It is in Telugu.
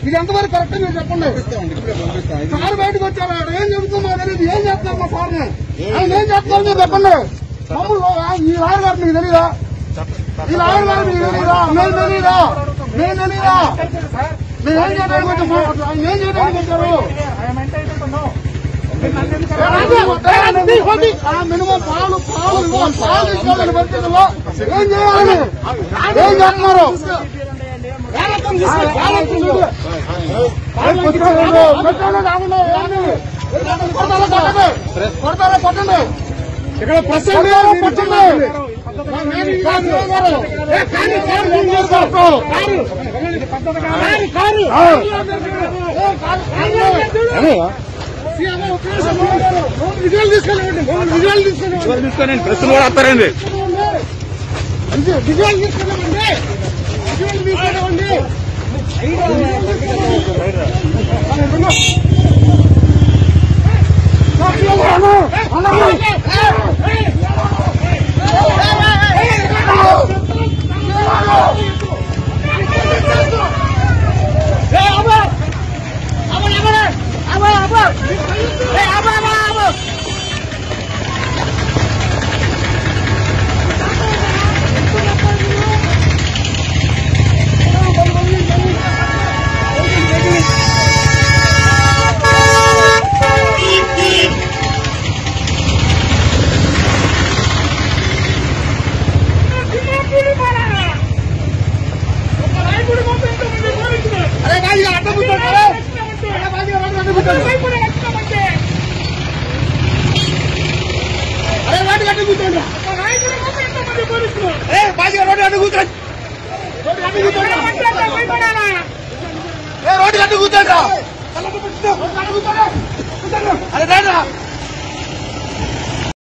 ఇది ఎంతవరకు కరెక్ట్ మీరు చెప్పండి సార్ బయటకు వచ్చారు ఆడ ఏం చెబుతుందో తెలియదు ఏం చేస్తున్నారు మా సార్ని ఆయన ఏం చేస్తున్నారు మీరు చెప్పండి మమ్మల్ని ఈ లాయర్ గారు మీకు తెలియదా ఈ లాయర్ గారు మీకు తెలియదా మేము తెలియదా మేము తెలియదా మేము ఏం చేయడానికి వచ్చాము ఆయన ఏం చేయడానికి వచ్చారు మినిమం పాలు పాలు ఇవ్వాలి పాలు ఇవ్వాలని పరిస్థితుల్లో ఏం చేయాలి ఏం చేస్తున్నారు కొడతారా కొట్టండి ఇక్కడ ప్రశ్న పట్టండి విజయాలు తీసుకెళ్ళండి విజయాలు తీసుకెళ్ళండి తీసుకొని ప్రెస్ కూడా వస్తారండి విజయాలు తీసుకెళ్ళండి విజయాలు తీసుకెళ్ళండి అరే బాగా అడ్డం కూర్చోండి అరే బాగా అడ్డం కూర్చోండి అరే వాటి అడ్డం కూర్చోండి ఏ బాగా రోడ్డు అడ్డు కూర్చోండి రోడ్డు అడ్డు కూర్చోండి ఏ రోడ్డు అడ్డు కూర్చోండి అరే రండి